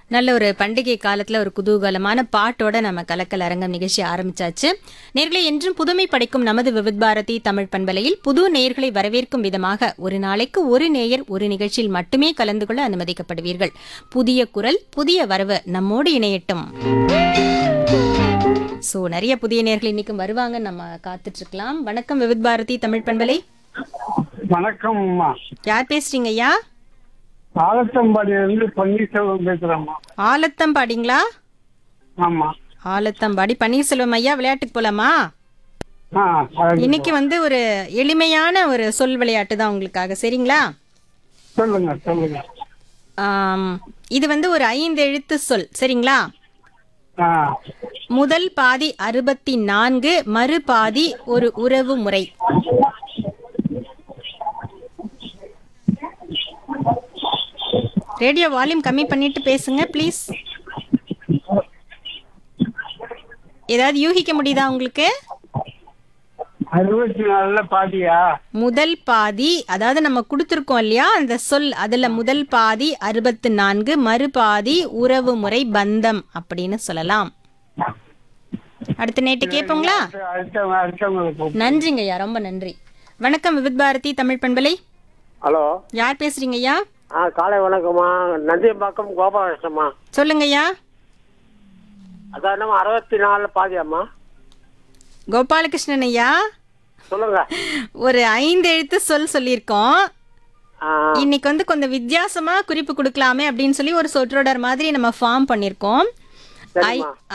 நல்ல ஒரு பண்டிகை காலத்துல ஒரு குதூகலமான பாட்டோட நம்ம கலக்கல் அரங்கம் நிகழ்ச்சி ஆரம்பிச்சாச்சு நேர்களை என்றும் புதுமை படைக்கும் நமது விவித் பாரதி தமிழ் பண்பலையில் புது நேயர்களை வரவேற்கும் விதமாக ஒரு நாளைக்கு ஒரு நேயர் ஒரு நிகழ்ச்சியில் மட்டுமே கலந்து கொள்ள அனுமதிக்கப்படுவீர்கள் புதிய குரல் புதிய வரவு நம்மோடு இணையட்டும் சோ நிறைய புதிய நேயர்கள் இன்னைக்கு வருவாங்க நம்ம காத்துட்டு இருக்கலாம் வணக்கம் விவித் பாரதி தமிழ் பண்பலை வணக்கம் அம்மா யார் பேசுறீங்க ஐயா ஆலத்தம்பாடியிலிருந்து பன்னீர்செல்வம் பேசுறேம்மா ஆலத்தம்பாடிங்களா ஆமா ஆலத்தம்பாடி பன்னீர்செல்வம் ஐயா விளையாட்டுக்கு போலாமா ஆ அது இன்னைக்கு வந்து ஒரு எளிமையான ஒரு சொல் விளையாட்டு தான் உங்களுக்காக சரிங்களா சொல்லுங்க சொல்லுங்க ஆம், இது வந்து ஒரு ஐந்து எழுத்து சொல் சரிங்களா ஆ முதல் பாதி அறுபத்தி நான்கு மறு பாதி ஒரு உறவு முறை ரேடியோ வால்யூம் கம்மி பண்ணிட்டு பேசுங்க ப்ளீஸ் ஏதாவது யூகிக்க முடியுதா உங்களுக்கு அறுபத்தி நாலுல பாதியா முதல் பாதி அதாவது நம்ம கொடுத்துருக்கோம் இல்லையா அந்த சொல் அதுல முதல் பாதி அறுபத்து நான்கு மறுபாதி உறவு முறை பந்தம் அப்படின்னு சொல்லலாம் அடுத்த நேட்டு கேட்போங்களா அடுத்த அடுத்தவங்களுக்கு நன்றிங்க ஐயா ரொம்ப நன்றி வணக்கம் விவித் பாரதி தமிழ் பண்பலை ஹலோ யார் பேசுறீங்க ஐயா ஆ காலை வணக்கம்மா நந்தியம்பாக்கம் கோபாலகிருஷ்ணம்மா சொல்லுங்க ஐயா அதான் என்னம்மா அறுபத்தி நாலு பாதியாம்மா கோபாலகிருஷ்ணன் ஐயா சொல்லுங்க ஒரு ஐந்து எழுத்து சொல் சொல்லியிருக்கோம் ஆ, இன்னைக்கு வந்து கொஞ்சம் வித்தியாசமா குறிப்பு கொடுக்கலாமே அப்படின்னு சொல்லி ஒரு சொற்றொடர் மாதிரி நம்ம ஃபார்ம் பண்ணியிருக்கோம் ஐ- சரிம்மா.